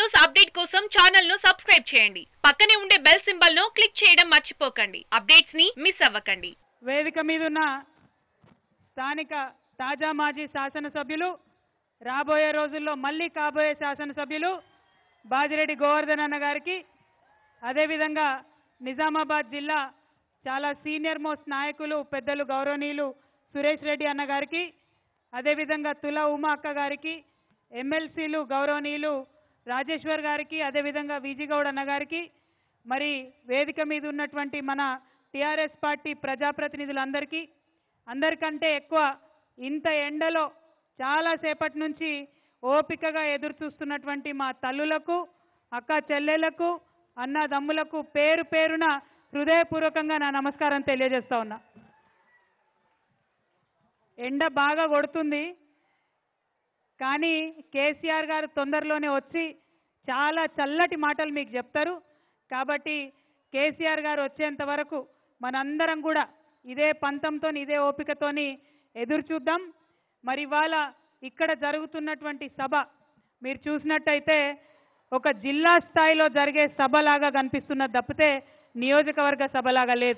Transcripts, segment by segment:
News update కోసం channel ను subscribe చేయండి పక్కనే ఉండే బెల్ సింబల్ ను క్లిక్ చేయడం మర్చిపోకండి అప్డేట్స్ ని మిస్ అవ్వకండి వేదిక మీద ఉన్న స్థానిక తాజా మాజీ శాసనసభ్యులు రాబోయే రోజుల్లో మళ్ళీ కాబోయే శాసనసభ్యులు బాజిరెడ్డి గోవర్ధన్ అన్న గారికి అదేవిధంగా నిజామాబాద్ జిల్లా చాలా సీనియర్ మోస్ట్ నాయకులు పెద్దలు గౌరవనీయులు సురేష్ రెడ్డి అన్న గారికి అదేవిధంగా తుల ఉమా అక్క గారికి ఎమ్మెల్సీలు గౌరవనీయులు రాజేశ్వర్ గారికి అదేవిధంగా విజిగౌడ్ అన్న గారికి మరి వేదిక మీద ఉన్నటువంటి మన టిఆర్ఎస్ పార్టీ ప్రజాప్రతినిధులందరికీ అందరికంటే ఎక్కువ ఇంత ఎండలో చాలాసేపటి నుంచి ఓపికగా ఎదురు చూస్తున్నటువంటి మా తల్లులకు అక్క చెల్లెలకు అన్నదమ్ములకు పేరు పేరున హృదయపూర్వకంగా నా నమస్కారం తెలియజేస్తా ఉన్నా ఎండ బాగా కొడుతుంది కానీ కేసీఆర్ గారు తొందరలోనే వచ్చి చాలా చల్లటి మాటలు మీకు చెప్తారు కాబట్టి కేసీఆర్ గారు వచ్చేంత వరకు మనందరం కూడా ఇదే పంతంతో ఇదే ఓపికతోని ఎదురు చూద్దాం మరి ఇవాళ ఇక్కడ జరుగుతున్నటువంటి సభ మీరు చూసినట్టయితే ఒక జిల్లా స్థాయిలో జరిగే సభలాగా కనిపిస్తున్నది తప్పితే నియోజకవర్గ సభలాగా లేదు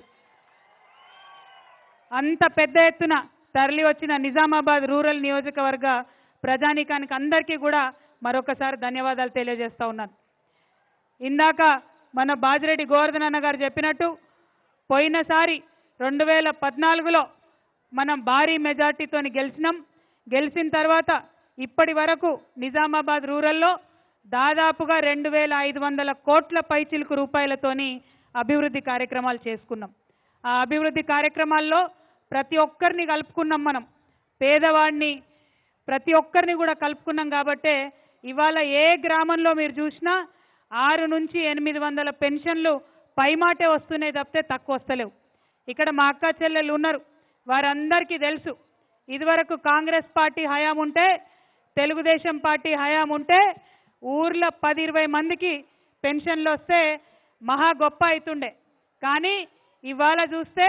అంత పెద్ద ఎత్తున తరలి వచ్చిన నిజామాబాద్ రూరల్ నియోజకవర్గ ప్రజానీకానికి అందరికీ కూడా మరొకసారి ధన్యవాదాలు తెలియజేస్తా ఉన్నాను ఇందాక మన బాజిరెడ్డి గోవర్ధన్ అన్న గారు చెప్పినట్టు పోయినసారి రెండు వేల పద్నాలుగులో మనం భారీ మెజార్టీతోని గెలిచినాం గెలిచిన తర్వాత ఇప్పటి వరకు నిజామాబాద్ రూరల్లో దాదాపుగా రెండు వేల ఐదు వందల కోట్ల పైచిలుకు రూపాయలతోని అభివృద్ధి కార్యక్రమాలు చేసుకున్నాం ఆ అభివృద్ధి కార్యక్రమాల్లో ప్రతి ఒక్కరిని కలుపుకున్నాం మనం పేదవాడిని ప్రతి ఒక్కరిని కూడా కలుపుకున్నాం కాబట్టే ఇవాళ ఏ గ్రామంలో మీరు చూసినా ఆరు నుంచి ఎనిమిది వందల పెన్షన్లు పైమాటే వస్తున్నాయి తప్పితే తక్కువ వస్తలేవు ఇక్కడ మా అక్క చెల్లెలు ఉన్నారు వారందరికీ తెలుసు ఇదివరకు కాంగ్రెస్ పార్టీ హయాం ఉంటే తెలుగుదేశం పార్టీ హయాం ఉంటే ఊర్లో పది ఇరవై మందికి పెన్షన్లు వస్తే మహా గొప్ప అవుతుండే కానీ ఇవాళ చూస్తే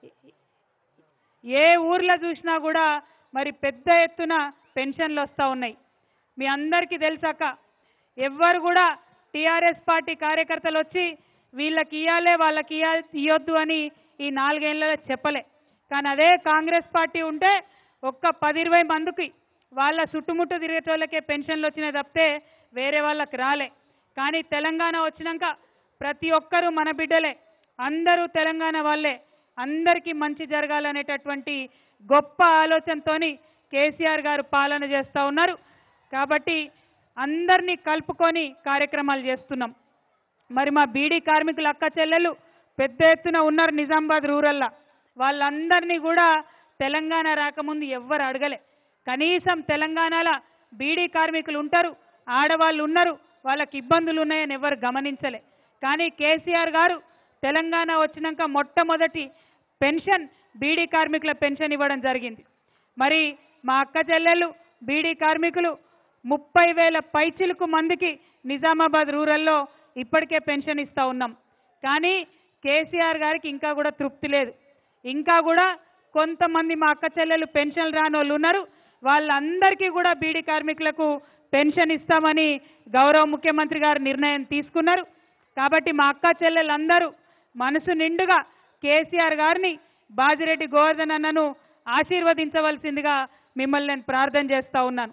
ఏ ఊర్లో చూసినా కూడా మరి పెద్ద ఎత్తున పెన్షన్లు వస్తూ ఉన్నాయి మీ అందరికీ తెలుసాక ఎవ్వరు కూడా టీఆర్ఎస్ పార్టీ కార్యకర్తలు వచ్చి వీళ్ళకి ఇయ్యాలే వాళ్ళకి ఇయ్య ఇయ్యొద్దు అని ఈ నాలుగేళ్లలో చెప్పలే కానీ అదే కాంగ్రెస్ పార్టీ ఉంటే ఒక్క పది ఇరవై మందికి వాళ్ళ చుట్టుముట్టు తిరిగేటోళ్ళకే పెన్షన్లు వచ్చినాయి తప్పితే వేరే వాళ్ళకి రాలే కానీ తెలంగాణ వచ్చినాక ప్రతి ఒక్కరూ మన బిడ్డలే అందరూ తెలంగాణ వాళ్ళే అందరికీ మంచి జరగాలనేటటువంటి గొప్ప ఆలోచనతోని కేసీఆర్ గారు పాలన చేస్తూ ఉన్నారు కాబట్టి అందరినీ కలుపుకొని కార్యక్రమాలు చేస్తున్నాం మరి మా బీడీ కార్మికుల అక్క చెల్లెలు పెద్ద ఎత్తున ఉన్నారు నిజామాబాద్ రూరల్లా వాళ్ళందరినీ కూడా తెలంగాణ రాకముందు ఎవ్వరు అడగలే కనీసం తెలంగాణలో బీడీ కార్మికులు ఉంటారు ఆడవాళ్ళు ఉన్నారు వాళ్ళకి ఇబ్బందులు ఉన్నాయని ఎవరు గమనించలే కానీ కేసీఆర్ గారు తెలంగాణ వచ్చినాక మొట్టమొదటి పెన్షన్ బీడీ కార్మికుల పెన్షన్ ఇవ్వడం జరిగింది మరి మా అక్క చెల్లెళ్ళు బీడీ కార్మికులు ముప్పై వేల పైచిలకు మందికి నిజామాబాద్ రూరల్లో ఇప్పటికే పెన్షన్ ఇస్తా ఉన్నాం కానీ కేసీఆర్ గారికి ఇంకా కూడా తృప్తి లేదు ఇంకా కూడా కొంతమంది మా అక్క చెల్లెలు పెన్షన్ రాని వాళ్ళు ఉన్నారు వాళ్ళందరికీ కూడా బీడీ కార్మికులకు పెన్షన్ ఇస్తామని గౌరవ ముఖ్యమంత్రి గారు నిర్ణయం తీసుకున్నారు కాబట్టి మా అక్క చెల్లెలందరూ మనసు నిండుగా కేసీఆర్ గారిని బాజిరెడ్డి గోవర్ధన్ అన్నను ఆశీర్వదించవలసిందిగా మిమ్మల్ని నేను ప్రార్థన చేస్తా ఉన్నాను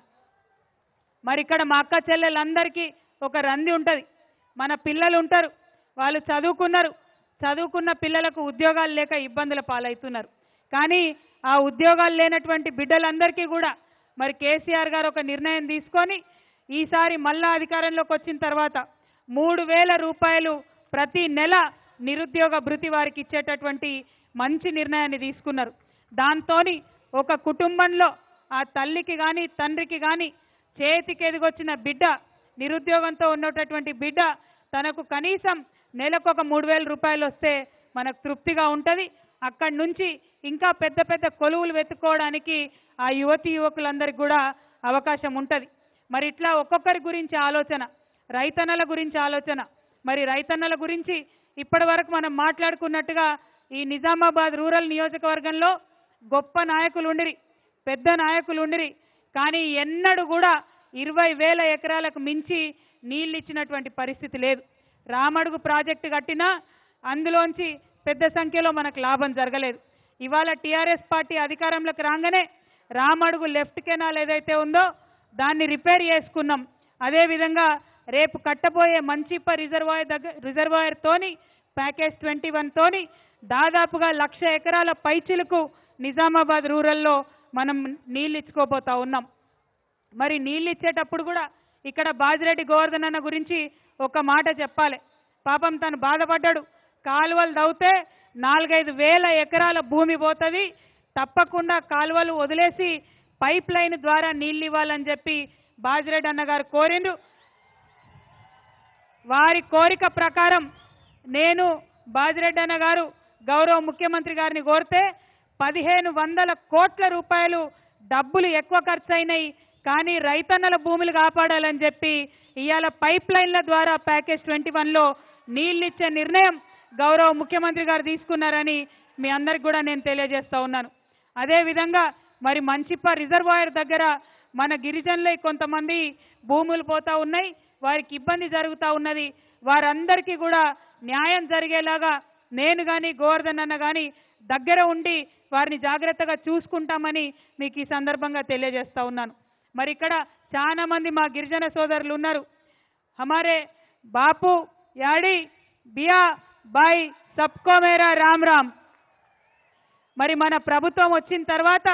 మరి ఇక్కడ మా అక్క చెల్లెలందరికీ ఒక రంది ఉంటుంది మన పిల్లలు ఉంటారు వాళ్ళు చదువుకున్నారు చదువుకున్న పిల్లలకు ఉద్యోగాలు లేక ఇబ్బందుల పాలవుతున్నారు కానీ ఆ ఉద్యోగాలు లేనటువంటి బిడ్డలందరికీ కూడా మరి కేసీఆర్ గారు ఒక నిర్ణయం తీసుకొని ఈసారి మళ్ళా అధికారంలోకి వచ్చిన తర్వాత మూడు వేల రూపాయలు ప్రతి నెల నిరుద్యోగ భృతి వారికి ఇచ్చేటటువంటి మంచి నిర్ణయాన్ని తీసుకున్నారు దాంతోని ఒక కుటుంబంలో ఆ తల్లికి కానీ తండ్రికి కానీ చేతికి ఎదిగొచ్చిన బిడ్డ నిరుద్యోగంతో ఉన్నటువంటి బిడ్డ తనకు కనీసం నెలకు ఒక మూడు వేల రూపాయలు వస్తే మనకు తృప్తిగా ఉంటుంది అక్కడి నుంచి ఇంకా పెద్ద పెద్ద కొలువులు వెతుక్కోవడానికి ఆ యువతి యువకులందరికీ కూడా అవకాశం ఉంటుంది మరి ఇట్లా ఒక్కొక్కరి గురించి ఆలోచన రైతన్నల గురించి ఆలోచన మరి రైతన్నల గురించి ఇప్పటి వరకు మనం మాట్లాడుకున్నట్టుగా ఈ నిజామాబాద్ రూరల్ నియోజకవర్గంలో గొప్ప నాయకులు ఉండిరి పెద్ద నాయకులు ఉండిరి కానీ ఎన్నడూ కూడా ఇరవై వేల ఎకరాలకు మించి నీళ్ళు ఇచ్చినటువంటి పరిస్థితి లేదు రామడుగు ప్రాజెక్టు కట్టినా అందులోంచి పెద్ద సంఖ్యలో మనకు లాభం జరగలేదు ఇవాళ టీఆర్ఎస్ పార్టీ అధికారంలోకి రాగానే రామడుగు లెఫ్ట్ కెనాల్ ఏదైతే ఉందో దాన్ని రిపేర్ చేసుకున్నాం అదేవిధంగా రేపు కట్టబోయే మంచిప్ప రిజర్వాయర్ దగ్గర రిజర్వాయర్ తోని ప్యాకేజ్ ట్వంటీ వన్ తోని దాదాపుగా లక్ష ఎకరాల పైచిలకు నిజామాబాద్ రూరల్లో మనం నీళ్ళు ఇచ్చుకోబోతా ఉన్నాం మరి నీళ్ళు ఇచ్చేటప్పుడు కూడా ఇక్కడ బాజిరెడ్డి గోవర్ధన్ అన్న గురించి ఒక మాట చెప్పాలి పాపం తను బాధపడ్డాడు కాలువలు దవ్వుతే నాలుగైదు వేల ఎకరాల భూమి పోతుంది తప్పకుండా కాలువలు వదిలేసి పైప్ లైన్ ద్వారా నీళ్ళు ఇవ్వాలని చెప్పి బాజిరెడ్డి అన్న గారు కోరిండ్రు వారి కోరిక ప్రకారం నేను బాజిరెడ్డి అన్న గారు గౌరవ ముఖ్యమంత్రి గారిని కోరితే పదిహేను వందల కోట్ల రూపాయలు డబ్బులు ఎక్కువ ఖర్చు అయినాయి కానీ రైతన్నల భూములు కాపాడాలని చెప్పి ఇవాళ పైప్ లైన్ల ద్వారా ప్యాకేజ్ ట్వంటీ వన్లో నీళ్ళు ఇచ్చే నిర్ణయం గౌరవ ముఖ్యమంత్రి గారు తీసుకున్నారని మీ అందరికి కూడా నేను తెలియజేస్తా ఉన్నాను అదేవిధంగా మరి మంచిప్ప రిజర్వాయర్ దగ్గర మన గిరిజనులే కొంతమంది భూములు పోతా ఉన్నాయి వారికి ఇబ్బంది జరుగుతూ ఉన్నది వారందరికీ కూడా న్యాయం జరిగేలాగా నేను కానీ గోవర్ధన్ అన్న కానీ దగ్గర ఉండి వారిని జాగ్రత్తగా చూసుకుంటామని మీకు ఈ సందర్భంగా తెలియజేస్తా ఉన్నాను మరి ఇక్కడ చాలా మంది మా గిరిజన సోదరులు ఉన్నారు హమారే బాపు యాడి బియా బాయ్ సబ్కో మేరా రామ్ రామ్ మరి మన ప్రభుత్వం వచ్చిన తర్వాత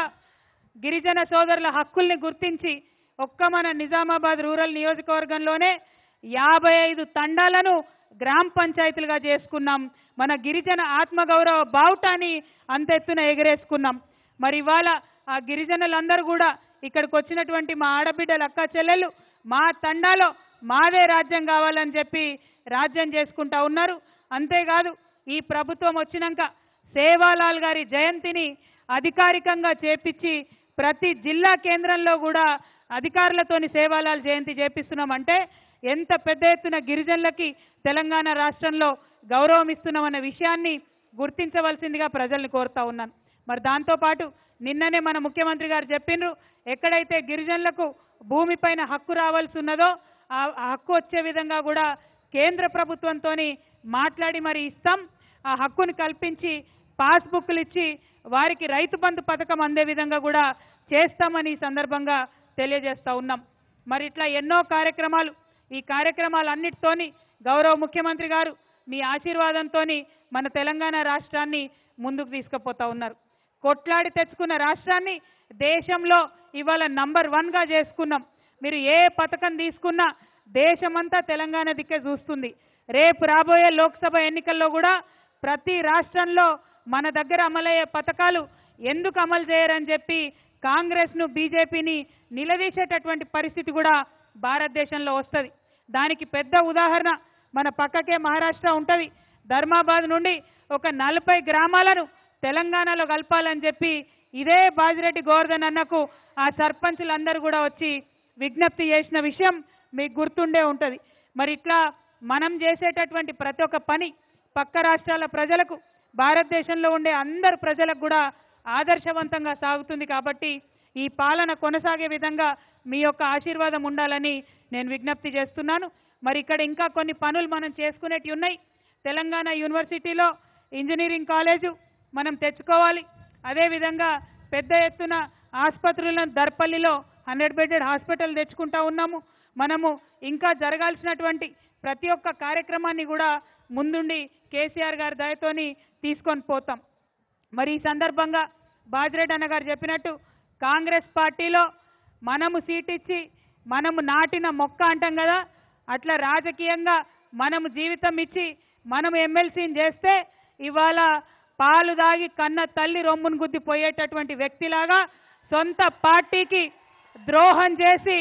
గిరిజన సోదరుల హక్కుల్ని గుర్తించి ఒక్క మన నిజామాబాద్ రూరల్ నియోజకవర్గంలోనే యాభై ఐదు తండాలను గ్రామ పంచాయతీలుగా చేసుకున్నాం మన గిరిజన ఆత్మగౌరవ బావుటాన్ని అంతెత్తున ఎగరేసుకున్నాం మరి ఇవాళ ఆ గిరిజనులందరూ కూడా ఇక్కడికి వచ్చినటువంటి మా ఆడబిడ్డల అక్క చెల్లెలు మా తండాలో మాదే రాజ్యం కావాలని చెప్పి రాజ్యం చేసుకుంటా ఉన్నారు అంతేకాదు ఈ ప్రభుత్వం వచ్చినాక సేవాలాల్ గారి జయంతిని అధికారికంగా చేపించి ప్రతి జిల్లా కేంద్రంలో కూడా అధికారులతోని సేవాలాల్ జయంతి చేపిస్తున్నామంటే ఎంత పెద్ద ఎత్తున గిరిజనులకి తెలంగాణ రాష్ట్రంలో గౌరవం ఇస్తున్నామన్న విషయాన్ని గుర్తించవలసిందిగా ప్రజల్ని కోరుతా ఉన్నాను మరి దాంతోపాటు నిన్ననే మన ముఖ్యమంత్రి గారు చెప్పిండ్రు ఎక్కడైతే గిరిజనులకు భూమిపైన హక్కు రావాల్సి ఉన్నదో ఆ ఆ హక్కు వచ్చే విధంగా కూడా కేంద్ర ప్రభుత్వంతో మాట్లాడి మరి ఇస్తాం ఆ హక్కుని కల్పించి పాస్బుక్లు ఇచ్చి వారికి రైతు బంధు పథకం అందే విధంగా కూడా చేస్తామని ఈ సందర్భంగా తెలియజేస్తా ఉన్నాం మరి ఇట్లా ఎన్నో కార్యక్రమాలు ఈ కార్యక్రమాలన్నిటితోని గౌరవ ముఖ్యమంత్రి గారు మీ ఆశీర్వాదంతో మన తెలంగాణ రాష్ట్రాన్ని ముందుకు తీసుకుపోతా ఉన్నారు కొట్లాడి తెచ్చుకున్న రాష్ట్రాన్ని దేశంలో ఇవాళ నంబర్ వన్గా చేసుకున్నాం మీరు ఏ పథకం తీసుకున్నా దేశమంతా తెలంగాణ దిక్కే చూస్తుంది రేపు రాబోయే లోక్సభ ఎన్నికల్లో కూడా ప్రతి రాష్ట్రంలో మన దగ్గర అమలయ్యే పథకాలు ఎందుకు అమలు చేయరని చెప్పి కాంగ్రెస్ను బీజేపీని నిలదీసేటటువంటి పరిస్థితి కూడా భారతదేశంలో వస్తుంది దానికి పెద్ద ఉదాహరణ మన పక్కకే మహారాష్ట్ర ఉంటుంది ధర్మాబాద్ నుండి ఒక నలభై గ్రామాలను తెలంగాణలో కలపాలని చెప్పి ఇదే బాజిరెడ్డి గోవర్ధన్ అన్నకు ఆ సర్పంచులందరూ కూడా వచ్చి విజ్ఞప్తి చేసిన విషయం మీకు గుర్తుండే ఉంటుంది మరి ఇట్లా మనం చేసేటటువంటి ప్రతి ఒక్క పని పక్క రాష్ట్రాల ప్రజలకు భారతదేశంలో ఉండే అందరు ప్రజలకు కూడా ఆదర్శవంతంగా సాగుతుంది కాబట్టి ఈ పాలన కొనసాగే విధంగా మీ యొక్క ఆశీర్వాదం ఉండాలని నేను విజ్ఞప్తి చేస్తున్నాను మరి ఇక్కడ ఇంకా కొన్ని పనులు మనం చేసుకునేటివి ఉన్నాయి తెలంగాణ యూనివర్సిటీలో ఇంజనీరింగ్ కాలేజు మనం తెచ్చుకోవాలి అదేవిధంగా పెద్ద ఎత్తున ఆసుపత్రులను దర్పల్లిలో హండ్రెడ్ బెడెడ్ హాస్పిటల్ తెచ్చుకుంటా ఉన్నాము మనము ఇంకా జరగాల్సినటువంటి ప్రతి ఒక్క కార్యక్రమాన్ని కూడా ముందుండి కేసీఆర్ గారి దయతోని తీసుకొని పోతాం మరి ఈ సందర్భంగా బాజిరెడ్డి అన్న గారు చెప్పినట్టు కాంగ్రెస్ పార్టీలో మనము సీట్ ఇచ్చి మనము నాటిన మొక్క అంటాం కదా అట్లా రాజకీయంగా మనము జీవితం ఇచ్చి మనం ఎమ్మెల్సీని చేస్తే ఇవాళ పాలు దాగి కన్న తల్లి రొమ్మును గుద్ది పోయేటటువంటి వ్యక్తిలాగా సొంత పార్టీకి ద్రోహం చేసి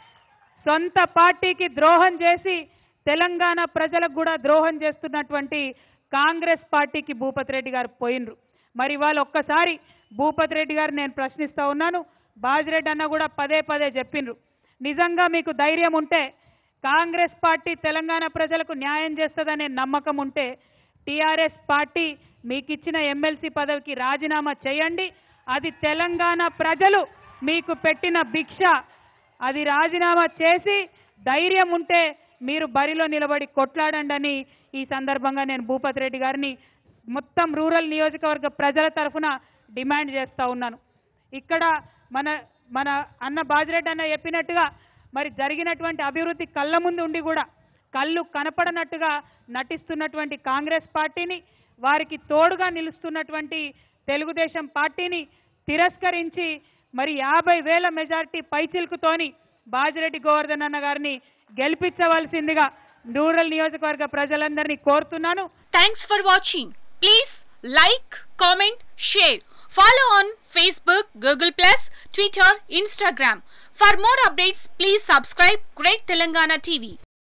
సొంత పార్టీకి ద్రోహం చేసి తెలంగాణ ప్రజలకు కూడా ద్రోహం చేస్తున్నటువంటి కాంగ్రెస్ పార్టీకి భూపతి రెడ్డి గారు పోయినరు మరి వాళ్ళు ఒక్కసారి భూపతి రెడ్డి గారు నేను ప్రశ్నిస్తా ఉన్నాను బాజిరెడ్డి అన్న కూడా పదే పదే చెప్పిండ్రు నిజంగా మీకు ధైర్యం ఉంటే కాంగ్రెస్ పార్టీ తెలంగాణ ప్రజలకు న్యాయం చేస్తుందనే నమ్మకం ఉంటే టీఆర్ఎస్ పార్టీ మీకు ఇచ్చిన ఎమ్మెల్సీ పదవికి రాజీనామా చేయండి అది తెలంగాణ ప్రజలు మీకు పెట్టిన భిక్ష అది రాజీనామా చేసి ధైర్యం ఉంటే మీరు బరిలో నిలబడి కొట్లాడండి అని ఈ సందర్భంగా నేను భూపతి రెడ్డి గారిని మొత్తం రూరల్ నియోజకవర్గ ప్రజల తరఫున డిమాండ్ చేస్తూ ఉన్నాను ఇక్కడ మన మన అన్న బాజిరెడ్డి అన్న చెప్పినట్టుగా మరి జరిగినటువంటి అభివృద్ధి కళ్ళ ముందు ఉండి కూడా కళ్ళు కనపడనట్టుగా నటిస్తున్నటువంటి కాంగ్రెస్ పార్టీని వారికి తోడుగా నిలుస్తున్నటువంటి తెలుగుదేశం పార్టీని తిరస్కరించి మరి యాభై వేల మెజార్టీ పైచిలుకుతోని బాజిరెడ్డి గోవర్ధన్ అన్న గారిని గెలిపించవలసిందిగా రూరల్ నియోజకవర్గ ప్రజలందరినీ కోరుతున్నాను Thanks for watching. Please like, comment, share. Follow on Facebook, Google Plus, Twitter, Instagram. For more updates, please subscribe Great Telangana TV.